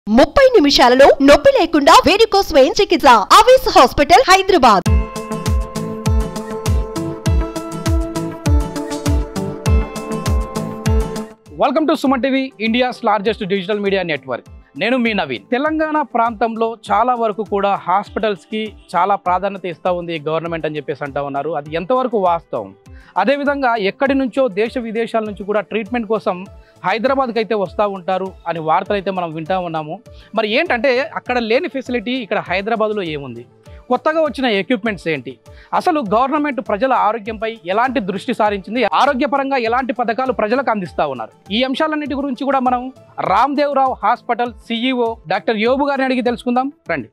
ముప్పై నిమిషాలలో నొప్పి లేకుండా వేడికో స్వయం చికిత్స ఆవేశ hospital Hyderabad welcome to Suman TV India's largest digital media network నేను మీ నవీన్ తెలంగాణ ప్రాంతంలో చాలా వరకు కూడా హాస్పిటల్స్కి చాలా ప్రాధాన్యత ఇస్తూ ఉంది గవర్నమెంట్ అని చెప్పేసి అంటా ఉన్నారు అది ఎంతవరకు వాస్తవం అదేవిధంగా ఎక్కడి నుంచో దేశ విదేశాల నుంచి కూడా ట్రీట్మెంట్ కోసం హైదరాబాద్కి అయితే వస్తూ ఉంటారు అని వార్తలు అయితే మనం వింటా ఉన్నాము మరి ఏంటంటే అక్కడ లేని ఫెసిలిటీ ఇక్కడ హైదరాబాద్లో ఏముంది కొత్తగా వచ్చిన ఎక్విప్మెంట్స్ ఏంటి అసలు గవర్నమెంట్ ప్రజల ఆరోగ్యంపై ఎలాంటి దృష్టి సారించింది ఆరోగ్యపరంగా ఎలాంటి పథకాలు ప్రజలకు అందిస్తా ఉన్నారు ఈ అంశాలన్నిటి గురించి కూడా మనం రామ్దేవరావు హాస్పిటల్ సిఇఓ డాక్టర్ యోబు గారిని అడిగి తెలుసుకుందాం రండి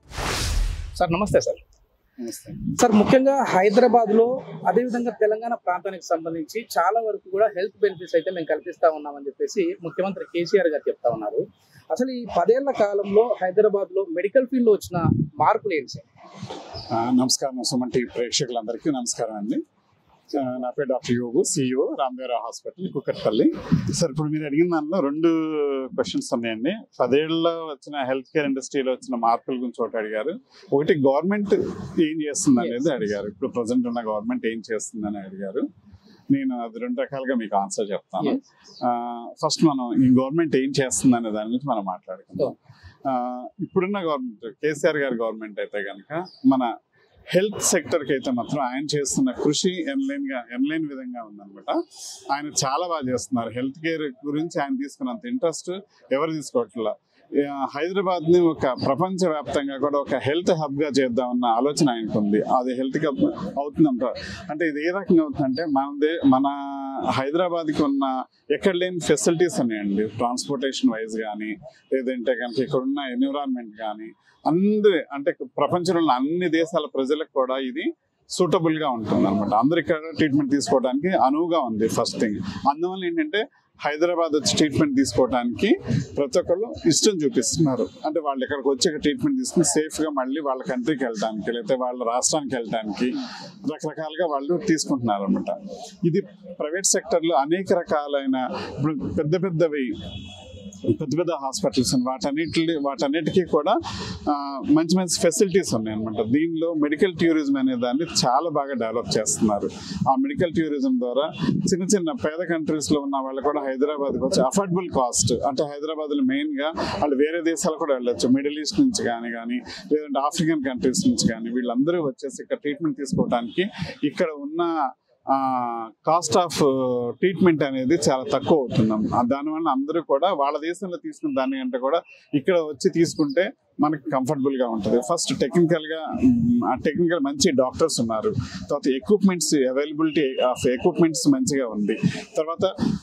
సార్ నమస్తే సార్ నమస్తే సార్ ముఖ్యంగా హైదరాబాద్ లో అదేవిధంగా తెలంగాణ ప్రాంతానికి సంబంధించి చాలా వరకు కూడా హెల్త్ బెనిఫిట్స్ అయితే మేము కల్పిస్తా ఉన్నామని చెప్పేసి ముఖ్యమంత్రి కేసీఆర్ గారు చెప్తా ఉన్నారు అసలు ఈ పదేళ్ల కాలంలో హైదరాబాద్ లో మెడికల్ ఫీల్డ్ లో వచ్చిన మార్పులు ఏంటి సార్ ఆ, నమస్కారం సుమన్ టీవీ ప్రేక్షకులందరికీ నమస్కారం అండి ఆ, నా పేరు డాక్టర్ యోగు CEO Ramadevarao hospital Kukatpally sir ఇప్పుడు మీరు అడిగిన దానిలో రెండు క్వశ్చన్స్ ఉన్నాయండి పదేళ్ళలో వచ్చిన హెల్త్ కేర్ ఇండస్ట్రీలో వచ్చిన మార్పుల గురించి ఒకటి అడిగారు ఒకటి గవర్నమెంట్ ఏం చేస్తుంది అనేది అడిగారు ఇప్పుడు ప్రజెంట్ ఉన్న గవర్నమెంట్ ఏం చేస్తుందని అడిగారు నేను అది రెండు రకాలుగా మీకు ఆన్సర్ చెప్తాను Yes. ఫస్ట్ మనం ఈ గవర్నమెంట్ ఏం చేస్తుంది అనే దాని గురించి మనం మాట్లాడుకుందాం ఆ, ఇప్పుడున్న గవర్నమెంట్ కేసీఆర్ గారి గవర్నమెంట్ అయితే కనుక మన హెల్త్ సెక్టర్కి అయితే మాత్రం ఆయన చేస్తున్న కృషి ఎన్లైన్ గా ఎన్లైన్ విధంగా ఉందన్నమాట ఆయన చాలా బాగా చేస్తున్నారు హెల్త్ కేర్ గురించి ఆయన తీసుకున్నంత ఇంట్రెస్ట్ ఎవరు తీసుకోవట్లా హైదరాబాద్ ని ఒక ప్రపంచ వ్యాప్తంగా కూడా ఒక హెల్త్ హబ్ గా చేద్దామన్న ఆలోచన ఆయనకు ఉంది అది హెల్త్ హబ్ అవుతుందంట అంటే ఇది ఏ రకంగా అవుతుందంటే మన దే మన హైదరాబాద్ కి ఉన్న ఎక్కడ లేని ఫెసిలిటీస్ ఉన్నాయండి ట్రాన్స్పోర్టేషన్ వైజ్ కానీ లేదంటే కనుక ఇక్కడ ఉన్న ఎన్విరాన్మెంట్ కానీ అందరి అంటే ప్రపంచంలో ఉన్న అన్ని దేశాల ప్రజలకు కూడా ఇది సూటబుల్ గా ఉంటుంది అనమాట అందరు ఇక్కడ ట్రీట్మెంట్ తీసుకోవడానికి అనువుగా ఉంది ఫస్ట్ థింగ్ అందువల్ల ఏంటంటే హైదరాబాద్ వచ్చి ట్రీట్మెంట్ తీసుకోవడానికి ప్రతి ఒక్కళ్ళు ఇష్టం చూపిస్తున్నారు అంటే వాళ్ళు ఇక్కడికి వచ్చి ట్రీట్మెంట్ తీసుకుని సేఫ్ గా మళ్ళీ వాళ్ళ కంట్రీకి వెళ్ళడానికి లేకపోతే వాళ్ళ రాష్ట్రానికి వెళ్ళడానికి రకరకాలుగా వాళ్ళు తీసుకుంటున్నారు అనమాట ఇది ప్రైవేట్ సెక్టర్ లో అనేక రకాలైన ఇప్పుడు పెద్ద పెద్దవి పెద్ద పెద్ద హాస్పిటల్స్ వాటన్నిటి వాటన్నిటికీ కూడా ఆ, మంచి మంచి ఫెసిలిటీస్ ఉన్నాయి అనమాట దీనిలో మెడికల్ టూరిజం అనే దాన్ని చాలా బాగా డెవలప్ చేస్తున్నారు ఆ మెడికల్ టూరిజం ద్వారా చిన్న చిన్న పేద కంట్రీస్ లో ఉన్న వాళ్ళు కూడా హైదరాబాద్కి వచ్చి అఫోర్డబుల్ కాస్ట్ అంటే హైదరాబాద్ లో మెయిన్ గా వాళ్ళు వేరే దేశాలు కూడా వెళ్ళొచ్చు మిడిల్ ఈస్ట్ నుంచి కానీ కానీ లేదంటే ఆఫ్రికన్ కంట్రీస్ నుంచి కానీ వీళ్ళందరూ వచ్చేసి ఇక్కడ ట్రీట్మెంట్ తీసుకోవడానికి ఇక్కడ ఉన్న కాస్ట్ ఆఫ్ ట్రీట్మెంట్ అనేది చాలా తక్కువ అవుతున్నాం దానివల్ల అందరూ కూడా వాళ్ళ దేశంలో తీసుకున్న దానికంటే కూడా ఇక్కడ వచ్చి తీసుకుంటే మనకి కంఫర్టబుల్ గా ఉంటుంది ఫస్ట్ టెక్నికల్ గా మ్, ఆ టెక్నికల్ మంచి డాక్టర్స్ ఉన్నారు తర్వాత ఎక్విప్మెంట్స్ అవైలబిలిటీ ఆఫ్ ఎక్విప్మెంట్స్ మంచిగా ఉంది తర్వాత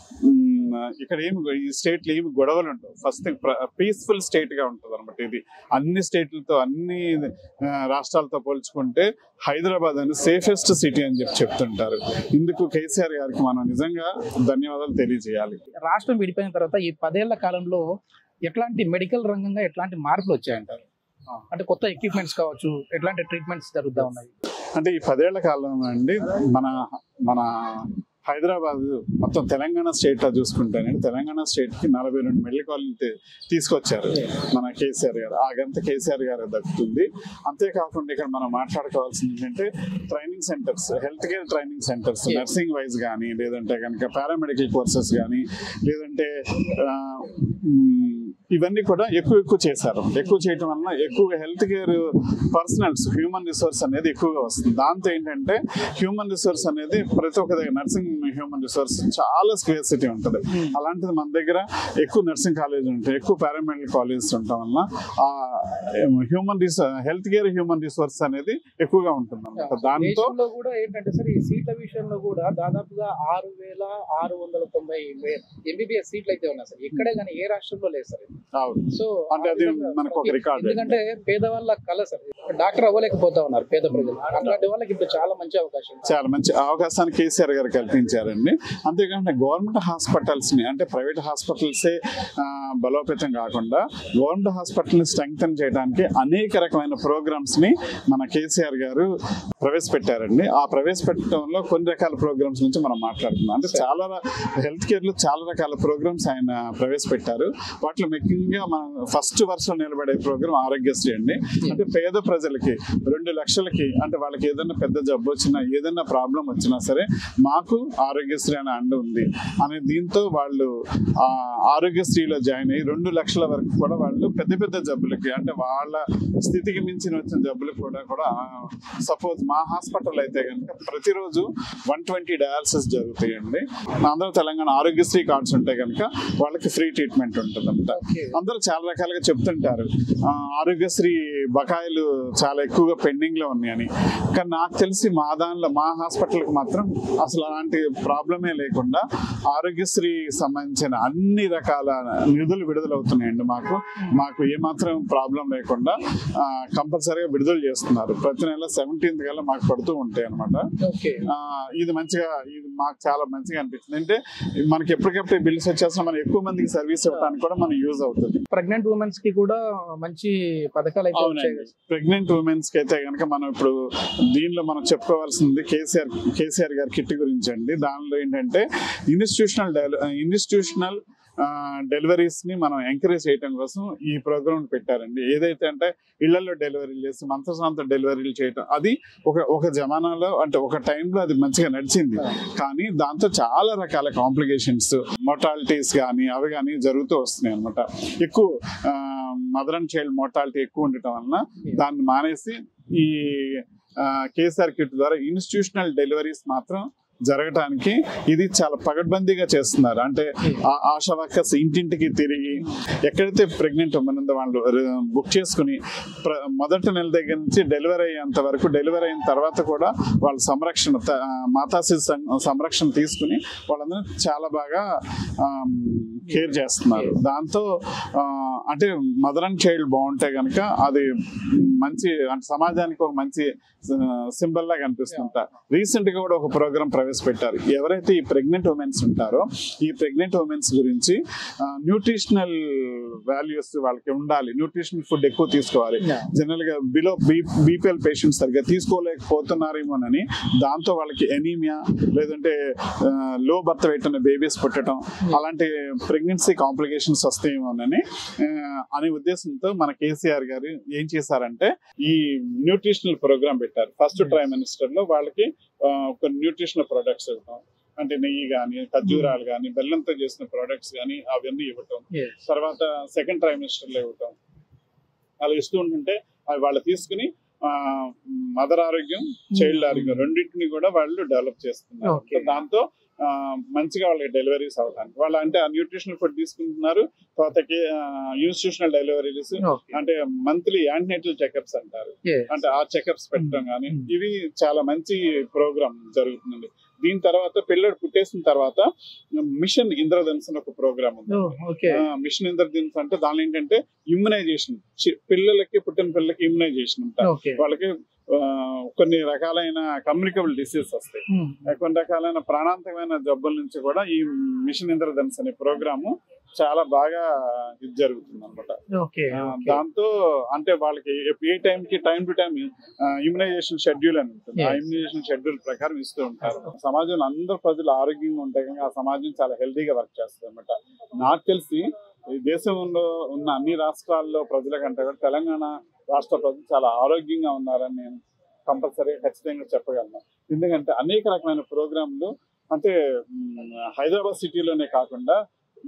మ్, ఇక్కడ ఏమి ఈ స్టేట్ లో ఏమి గొడవలు ఉండవు ఫస్ట్ పీస్ఫుల్ స్టేట్ గా ఉంటుంది అనమాట ఇది అన్ని స్టేట్లతో అన్ని ఆ, రాష్ట్రాలతో పోల్చుకుంటే హైదరాబాద్ అని సేఫెస్ట్ సిటీ అని చెప్పి చెప్తుంటారు ఇందుకు కేసీఆర్ గారికి మనం నిజంగా ధన్యవాదాలు తెలియజేయాలి రాష్ట్రం విడిపోయిన తర్వాత ఈ పదేళ్ల కాలంలో ఎట్లాంటి మెడికల్ రంగంగా ఎట్లాంటి మార్పులు వచ్చాయంటారు అంటే కొత్త ఎక్విప్మెంట్స్ కావచ్చు ఎట్లాంటి ట్రీట్మెంట్స్ జరుగుతూ ఉన్నాయి అంటే ఈ పదేళ్ల కాలంలో అండి మన మన హైదరాబాద్ మొత్తం తెలంగాణ స్టేట్ లో చూసుకుంటేనండి తెలంగాణ స్టేట్ కి నలభై రెండు మెడికల్ కాలేజీలు తీ- తీసుకొచ్చారు మన కేసీఆర్ గారు ఆ గంత కేసీఆర్ గారు దక్కుతుంది అంతేకాకుండా ఇక్కడ మనం మాట్లాడుకోవాల్సింది ఏంటంటే training centres health care training centres Yes. Nursing wise కానీ లేదంటే కనుక పారామెడికల్ కోర్సెస్ కానీ లేదంటే ఆ, మ్, ఇవన్నీ కూడా ఎక్కువ ఎక్కువ చేశారు ఎక్కువ చేయటం వలన ఎక్కువ health care personnels human resource అనేది ఎక్కువగా వస్తుంది దాంతో ఏంటంటే హ్యూమన్ రిసోర్స్ అనేది ప్రతి ఒక్క దగ్గర నర్సింగ్ హ్యూమన్ రిసోర్స్ చాలా స్క్వేర్సిటీ ఉంటుంది అలాంటిది మన దగ్గర ఎక్కువ నర్సింగ్ కాలేజ్ ఉంటాయి ఎక్కువ పారామెడికల్ కాలేజెస్ ఉండటం వలన ఆ human resource health care human resource అనేది ఎక్కువగా ఉంటుంది అనమాట దాంతో దేశంలో కూడా ఏంటంటే సార్ ఈ సీట్ల విషయంలో కూడా దాదాపుగా ఆరు వేల ఆరు వందల తొంభై ఎంబీబీఎస్ సీట్లు అయితే ఉన్నాయి సార్ ఎక్కడే కానీ ఏ రాష్ట్రంలో లేదు సార్ అవును. సో అంటే అది ఆ విధంగా మనకు ఒక రికార్డ్ ఎందుకంటే పేదవాళ్ళ కళ సార్ డాక్టర్ అవ్వలేకపోతా ఉన్నారు పేద ప్రజలు అట్లాంటి వాళ్ళకి ఇప్పుడు చాలా మంచి అవకాశం చాలా మంచి అవకాశాన్ని కేసీఆర్ గారు కల్పించారండి అంతేకాకుండా గవర్నమెంట్ హాస్పిటల్స్ ని అంటే ప్రైవేట్ హాస్పిటల్సే ఆ, బలోపేతం కాకుండా గవర్నమెంట్ హాస్పిటల్ ని స్ట్రెంగ్తన్ చేయడానికి అనేక రకమైన ప్రోగ్రామ్స్ ని మన కేసీఆర్ గారు ప్రవేశపెట్టారండి ఆ ప్రవేశపెట్టడంలో కొన్ని రకాల ప్రోగ్రామ్స్ గురించి మనం మాట్లాడుతున్నాం అంటే చాలా హెల్త్ కేర్ లో చాలా రకాల ప్రోగ్రామ్స్ ఆయన ప్రవేశపెట్టారు వాటిలో మీకు ముఖ్యంగా మనం ఫస్ట్ వరుసలో నిలబడే ప్రోగ్రామ్ ఆరోగ్యశ్రీ అండి అంటే పేద ప్రజలకి రెండు లక్షలకి అంటే వాళ్ళకి ఏదైనా పెద్ద జబ్బు వచ్చినా ఏదైనా ప్రాబ్లం వచ్చినా సరే మాకు ఆరోగ్యశ్రీ అనే అండ ఉంది అనే దీంతో వాళ్ళు ఆ ఆరోగ్యశ్రీలో జాయిన్ అయ్యి రెండు లక్షల వరకు కూడా వాళ్ళు పెద్ద పెద్ద జబ్బులకి అంటే వాళ్ళ స్థితికి మించిన వచ్చిన జబ్బులకు కూడా కూడా సపోజ్ మా హాస్పిటల్ అయితే కనుక ప్రతిరోజు వన్ ట్వంటీ డయాలసిస్ జరుగుతాయండి ఆంధ్ర తెలంగాణ ఆరోగ్యశ్రీ కార్డ్స్ ఉంటే కనుక వాళ్ళకి ఫ్రీ ట్రీట్మెంట్ ఉంటుందంట అందరూ చాలా రకాలుగా చెప్తుంటారు ఆ, ఆరోగ్యశ్రీ బకాయిలు చాలా ఎక్కువగా పెండింగ్ లో ఉన్నాయని కానీ నాకు తెలిసి మా దానిలో మా హాస్పిటల్కి మాత్రం అసలు అలాంటి ప్రాబ్లమే లేకుండా ఆరోగ్యశ్రీ సంబంధించిన అన్ని రకాల నిధులు విడుదలవుతున్నాయండి మాకు మాకు ఏమాత్రం ప్రాబ్లం లేకుండా కంపల్సరీగా విడుదల చేస్తున్నారు ప్రతి నెల సెవెంటీన్త్ కల్లా మాకు పడుతూ ఉంటాయి అనమాట ఓకే ఆ, ఇది మంచిగా ఇది మాకు చాలా మంచిగా అనిపించింది అంటే మనకి ఎప్పటికప్పుడు బిల్స్ వచ్చేసిన మనం ఎక్కువ మందికి సర్వీస్ ఇవ్వడానికి కూడా మనకి యూజ్ అవుతుంది ప్రెగ్నెంట్ ఉమెన్స్ కి కూడా మంచి పథకాలు అయితే వచ్చాయి అవునండి ప్రెగ్నెంట్ ఉమెన్స్ కి అయితే కనుక మనం ఇప్పుడు దీనిలో మనం చెప్పుకోవాల్సింది కేసీఆర్ కేసీఆర్ గారి కిట్ గురించి అండి దానిలో ఏంటంటే ఇన్స్టిట్యూషనల్ ఇన్స్టిట్యూషనల్ డెలివరీస్ ని మనం ఎంకరేజ్ చేయడం కోసం ఈ ప్రోగ్రామ్ పెట్టారండి ఏదైతే అంటే ఇళ్లలో డెలివరీలు చేసి మంత్రసాంత డెలివరీలు చేయటం అది ఒక ఒక జమానాలో అంటే ఒక టైంలో అది మంచిగా నడిచింది కానీ దాంతో చాలా రకాల కాంప్లికేషన్స్ మొటాలిటీస్ కానీ అవి కానీ జరుగుతూ వస్తున్నాయి అనమాట ఎక్కువ మదర్ అండ్ చైల్డ్ మోర్టాలిటీ ఎక్కువ ఉండటం వలన దాన్ని మానేసి ఈ కేసీఆర్ కిట్ ద్వారా ఇన్స్టిట్యూషనల్ డెలివరీస్ మాత్రం జరగటానికి ఇది చాలా పగడ్బందీగా చేస్తున్నారు అంటే ఆ- ఆశా వర్కర్స్ ఇంటింటికి తిరిగి ఎక్కడైతే ప్రెగ్నెంట్ ఉమెన్ ఉందో వాళ్ళు బుక్ చేసుకుని ప్ర- మొదటి నెల దగ్గర నుంచి డెలివరీ అయ్యేంత వరకు డెలివరీ అయిన తర్వాత కూడా వాళ్ళ సంరక్షణ త- ఆ, మాతా శిశు సం- సంరక్షణ తీసుకుని వాళ్ళందరూ చాలా బాగా కేర్ చేస్తున్నారు దాంతో ఆ, అంటే మదర్ అండ్ చైల్డ్ బాగుంటే కనుక అది మంచి అంటే సమాజానికి ఒక మంచి సింబల్ లాగా అనిపిస్తుంటా రీసెంట్ గా కూడా ఒక ప్రోగ్రామ్ ప్రవేశపెట్టారు ఎవరైతే ఈ ప్రెగ్నెంట్ ఉమెన్స్ ఉంటారో ఈ ప్రెగ్నెంట్ ఉమెన్స్ గురించి న్యూట్రిషనల్ వాల్యూస్ వాళ్ళకి ఉండాలి న్యూట్రిషనల్ ఫుడ్ ఎక్కువ తీసుకోవాలి జనరల్ గా బిలో బీపీఎల్ పేషెంట్స్ సరిగ్గా తీసుకోలేకపోతున్నారేమోనని దాంతో వాళ్ళకి ఎనీమియా లేదంటే లో బర్త్ వెయిట్ ఉన్న బేబీస్ పుట్టడం అలాంటి ప్రెగ్నెన్సీ కాంప్లికేషన్స్ వస్తాయేమోనని ఆ, అనే ఉద్దేశంతో మన కేసీఆర్ గారు ఏం చేశారంటే ఈ న్యూట్రిషనల్ ప్రోగ్రామ్ పెట్టారు ఫస్ట్ ట్రై మినిస్టర్ లో వాళ్ళకి ఆ, ఒక న్యూట్రిషనల్ ప్రొడక్ట్స్ ఇవ్వటం అంటే నెయ్యి కానీ ఖర్జూరాలు కానీ బెల్లంతో చేసిన ప్రొడక్ట్స్ కానీ అవన్నీ ఇవ్వటం Yes. తర్వాత సెకండ్ ట్రై మినిస్టర్ లో ఇవ్వటం అలా ఇస్తూ ఉంటుంటే అవి వాళ్ళు తీసుకుని మదర్ ఆరోగ్యం చైల్డ్ ఆరోగ్యం రెండింటిని కూడా వాళ్ళు డెవలప్ చేస్తున్నారు Okay. సో దాంతో ఆ, మంచిగా వాళ్ళకి డెలివరీస్ అవడానికి వాళ్ళు అంటే ఆ న్యూట్రిషనల్ ఫుడ్ తీసుకుంటున్నారు తర్వాత ఇన్స్టిట్యూషనల్ డెలివరీస్ Okay. అంటే మంత్లీ యాంటీనేటల్ చెకప్స్ అంటారు Yes. అంటే ఆ చెకప్స్ పెట్టడం కానీ Mm. ఇవి చాలా మంచి ప్రోగ్రామ్ జరుగుతుందండి దీని తర్వాత పిల్లడు పుట్టేసిన తర్వాత మిషన్ ఇంద్రధనుస్ అని ఒక ప్రోగ్రామ్ ఉంది Oh, okay. ఆ, మిషన్ ఇంద్రధనుస్ అంటే దానిలో ఏంటంటే ఇమ్యునైజేషన్ పిల్లలకి పుట్టిన పిల్లలకి ఇమ్యునైజేషన్ ఉంటారు Okay. వాళ్ళకి ఆ, కొన్ని రకాలైన కమ్యూనికబుల్ డిసీజ్ వస్తాయి Hmm. కొన్ని రకాలైన ప్రాణాంతకమైన జబ్బుల నుంచి కూడా ఈ మిషన్ ఇంద్రధనుస్ అనే ప్రోగ్రాము చాలా బాగా ఇది జరుగుతుంది అనమాట Okay. ఆ, Okay. దాంతో అంటే వాళ్ళకి ఎప్- ఏ టైం కి time to time immunisation schedule అని ఉంటుంది ఆ Yes. ఇమ్యునైజేషన్ షెడ్యూల్ ప్రకారం ఇస్తూ ఉంటారు సమాజంలో అందరు ప్రజలు ఆరోగ్యంగా ఉంటే కనుక ఆ సమాజం చాలా హెల్తీగా వర్క్ చేస్తుంది అనమాట నాకు తెలిసి ఈ దేశంలో ఉన్న అన్ని రాష్ట్రాల్లో ప్రజల కంటే కూడా తెలంగాణ రాష్ట్ర ప్రజలు చాలా ఆరోగ్యంగా ఉన్నారని నేను కంపల్సరీగా ఖచ్చితంగా చెప్పగలను ఎందుకంటే అనేక రకమైన ప్రోగ్రాంలు అంటే మ్, హైదరాబాద్ సిటీలోనే కాకుండా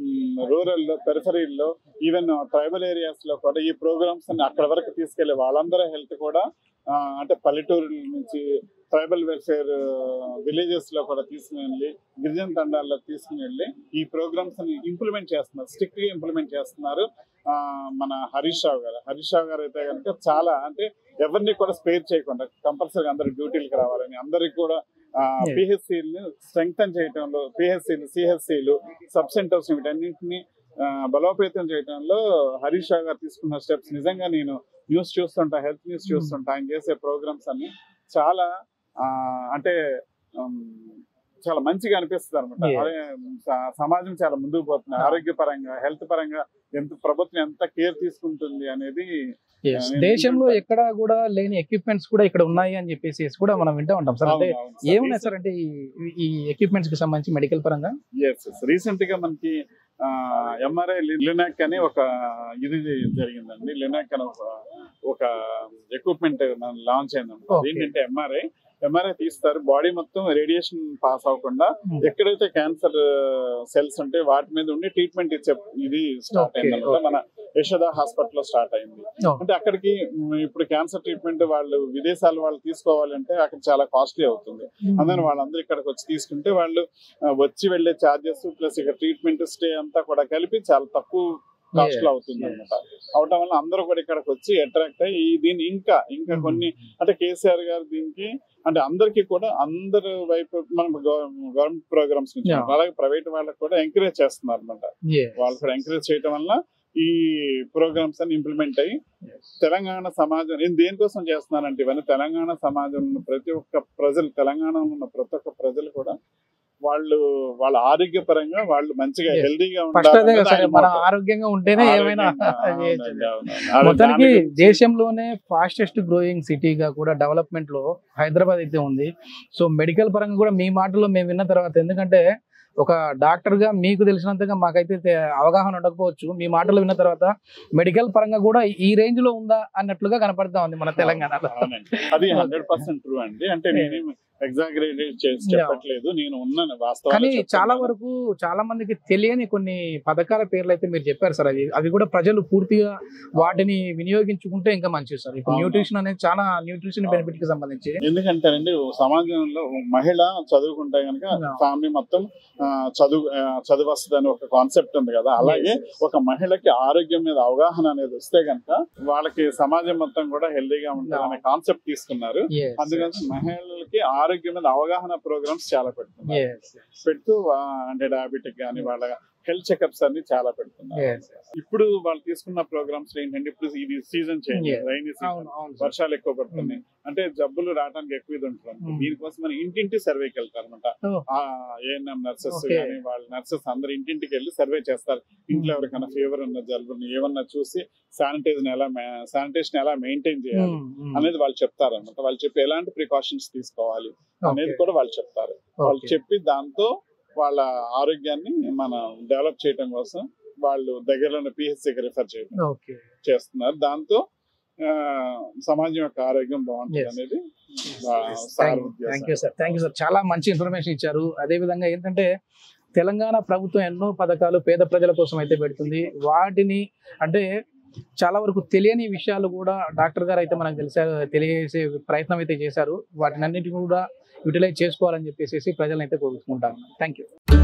రూరల్లో పెరిఫరీల్లో ఈవెన్ ట్రైబల్ ఏరియాస్ లో కూడా ఈ ప్రోగ్రామ్స్ అన్ని అక్కడ వరకు తీసుకెళ్లి వాళ్ళందరి హెల్త్ కూడా ఆ, అంటే పల్లెటూరు నుంచి ట్రైబల్ వెల్ఫేర్ విలేజెస్ లో కూడా తీసుకుని వెళ్ళి గిరిజన తండాల్లో తీసుకుని వెళ్ళి ఈ ప్రోగ్రామ్స్ ని ఇంప్లిమెంట్ చేస్తున్నారు స్ట్రిక్ట్ గా ఇంప్లిమెంట్ చేస్తున్నారు ఆ, మన హరీష్ రావు గారు హరీష్ రావు గారు అయితే కనుక చాలా అంటే ఎవరిని కూడా స్పేర్ చేయకుండా కంపల్సరీ అందరు డ్యూటీలకు రావాలని అందరికి కూడా Yes. పిహెచ్సిని స్ట్రెంగ్తన్ చేయడంలో పిహెచ్సిలు సిహెచ్సిలు సబ్ సెంటర్స్ వీటన్నింటినీ ఆ, బలోపేతం చేయడంలో హరీష్ రావు గారు తీసుకున్న స్టెప్స్ నిజంగా నేను న్యూస్ చూస్తుంటా హెల్త్ న్యూస్ చూస్తుంటా ఆయన చేసే ప్రోగ్రామ్స్ అన్ని చాలా ఆ, అంటే ఉమ్, చాలా మంచిగా అనిపిస్తుంది అనమాట Yeah. అదే స- సమాజం చాలా ముందుకు పోతుంది Ah. ఆరోగ్యపరంగా హెల్త్ పరంగా ఎంత ప్రభుత్వం ఎంత కేర్ తీసుకుంటుంది అనేది Yes. నేను దేశంలో వింటుంటా. ఎక్కడా కూడా లేని ఎక్విప్మెంట్స్ కూడా ఇక్కడ ఉన్నాయి అని చెప్పేసి కూడా మనం వింటూ ఉంటాం సార్ అంటే అవును, అవును. ఏమున్నాయి సార్ అంటే ఈ- ఈ ఎక్విప్మెంట్స్ కి సంబంధించి మెడికల్ పరంగా ఎస్ రీసెంట్ గా మనకి ఎంఆర్ఐ లినాక్ అని ఒక ఇది జరిగిందండి లినాక్ అని ఒక ఒక ఎక్విప్మెంట్ లాంచ్ అయిందండి Okay. ఏంటంటే ఎంఆర్ఐ ఎంఆర్ఐ తీస్తారు బాడీ మొత్తం రేడియేషన్ పాస్ అవ్వకుండా Hmm. ఎక్కడైతే క్యాన్సర్ సెల్స్ ఉంటే వాటి మీద ఉండి ట్రీట్మెంట్ ఇచ్చే ఇది స్టార్ట్ Okay, అయింది అనమాట okay. మన యశోద హాస్పిటల్ లో స్టార్ట్ అయింది Oh. అంటే అక్కడికి మ్, ఇప్పుడు క్యాన్సర్ ట్రీట్మెంట్ వాళ్ళు విదేశాల వాళ్ళు తీసుకోవాలంటే అక్కడ చాలా కాస్ట్లీ అవుతుంది అందుకని వాళ్ళందరూ ఇక్కడికి వచ్చి తీసుకుంటే వాళ్ళు ఆ, వచ్చి వెళ్లే చార్జెస్ ప్లస్ ఇక్కడ ట్రీట్మెంట్ స్టే అంతా కూడా కలిపి చాలా తక్కువ కాస్ట్ లో అవుతుంది అనమాట అవటం వల్ల అందరూ కూడా ఇక్కడికి వచ్చి అట్రాక్ట్ అయ్యి ఈ దీన్ని ఇంకా ఇంకా కొన్ని అంటే కేసీఆర్ గారు దీనికి అంటే అందరికీ కూడా అందరు వైపు మన గవర్నమెంట్ ప్రోగ్రామ్స్ నుంచి Yeah. అలాగే ప్రైవేట్ వాళ్ళకి కూడా ఎంకరేజ్ చేస్తున్నారు అనమాట Yes. వాళ్ళు కూడా ఎంకరేజ్ చేయడం వల్ల ఈ ప్రోగ్రామ్స్ అన్ని ఇంప్లిమెంట్ అయ్యి తెలంగాణ సమాజం నేను దేనికోసం చేస్తున్నానంటే ఇవన్నీ తెలంగాణ సమాజంలో ఉన్న ప్రతి ఒక్క ప్రజలు తెలంగాణలో ఉన్న ప్రతి ఒక్క ప్రజలు కూడా వాళ్ళు వాళ్ళ ఆరోగ్యపరంగా వాళ్ళు మంచిగా Yes. హెల్దీగా ఫస్ట్ అదే కదా ఉండాలి సరే మన ఆరోగ్యంగా ఉంటేనే ఏమైనా చేయొచ్చు. మొత్తానికి దేశంలోనే ఫాస్టెస్ట్ గ్రోయింగ్ సిటీగా కూడా డెవలప్మెంట్ లో హైదరాబాద్ అయితే ఉంది సో మెడికల్ పరంగా కూడా మీ మాటల్లో మేము విన్న తర్వాత ఎందుకంటే ఒక డాక్టర్ గా మీకు తెలిసినంతగా మాకైతే తె- అవగాహన ఉండకపోవచ్చు మీ మాటలు విన్న తర్వాత మెడికల్ పరంగా కూడా ఈ రేంజ్ లో ఉందా అన్నట్లుగా కనపడతా ఉంది మన తెలంగాణలో అది హండ్రెడ్ పర్సెంట్ ట్రూ అండి అంటే నేనేం ఎగ్జాగరేటెడ్ చేసి చెప్పట్లేదు నేను ఉన్నాను కానీ వాస్తవాలు చాలా వరకు చాలా మందికి తెలియని కొన్ని పథకాల పేర్లు అయితే మీరు చెప్పారు సార్ అవి అవి కూడా ప్రజలు పూర్తిగా వాటిని వినియోగించుకుంటే ఇంకా మంచిది సార్ ఇప్పుడు అవును. న్యూట్రిషన్ అనేది చాలా న్యూట్రిషన్ బెనిఫిట్ కి సంబంధించి ఎందుకంటేనండి సమాజంలో మహిళ చదువుకుంటే కనుక Yeah. ఫ్యామిలీ మొత్తం ఆ, చదువు ఆ, చదువు వస్తుంది అని ఒక కాన్సెప్ట్ ఉంది కదా అలాగే ఒక మహిళకి ఆరోగ్యం మీద అవగాహన అనేది వస్తే కనుక వాళ్ళకి సమాజం మొత్తం కూడా హెల్దీగా ఉంటుంది అనే కాన్సెప్ట్ తీసుకున్నారు Yes, అందుకని మహిళలకి ఆరోగ్యం మీద అవగాహన ప్రోగ్రామ్స్ చాలా పెడుతున్నారు yes, పెడుతూ ఆ, అంటే డయాబెటిక్ కానీ వాళ్ళ హెల్త్ చెకప్స్ అన్ని చాలా పెడుతున్నారు yes. ఇప్పుడు వాళ్ళు తీసుకున్న ప్రోగ్రామ్స్ ఏంటంటే ఇప్పుడు ఇది season change Yeah. Rainy season అవును అవును సార్. వర్షాలు ఎక్కువ పడుతున్నాయి అంటే జబ్బులు రావడానికి ఎక్కువ ఇది ఉంటుంది Mm. దీనికోసం మన ఇంటింటి సర్వేకి వెళ్తారు అనమాట Oh. ANM nurses Okay. కానీ వాళ్ళ నర్సెస్ అందరు ఇంటింటికి వెళ్ళి సర్వే చేస్తారు ఇంట్లో Mm. ఎవరికైనా ఫీవర్ ఉన్న జలుబుని ఏమన్నా చూసి శానిటైజర్ ఎలా శానిటేషన్ ఎలా మెయింటైన్ చేయాలి ఉమ్, ఉమ్. అనేది వాళ్ళు చెప్తారు అనమాట వాళ్ళు చెప్పి ఎలాంటి ప్రికాషన్స్ తీసుకోవాలి అనేది Okay, కూడా వాళ్ళు చెప్తారు వాళ్ళు okay. చెప్పి దాంతో వాళ్ళ ఆరోగ్యాన్ని మనం డెవలప్ చేయడం కోసం వాళ్ళు దగ్గరలో ఉన్న పిహెచ్సికి రిఫర్ చేయడం ఓకే చేస్తున్నారు దాంతో ఆ, సమాజం యొక్క ఆరోగ్యం బాగుంటుంది Yes. అనేది ఆ, సార్ ఉద్దేశం. Thank you sir thank you sir చాలా మంచి ఇన్ఫర్మేషన్ ఇచ్చారు అదే విధంగా ఏంటంటే తెలంగాణ ప్రభుత్వం ఎన్నో పథకాలు పేద ప్రజల కోసం అయితే పెడుతుంది వాటిని అంటే చాలా వరకు తెలియని విషయాలు కూడా డాక్టర్ గారు అయితే మనకు తెలిసా తెలియజేసే ప్రయత్నం అయితే చేశారు వాటిని అన్నిటిని కూడా యూటిలైజ్ చేసుకోవాలని చెప్పేసి ప్రజలను అయితే కోరుకుంటాను థ్యాంక్ యూ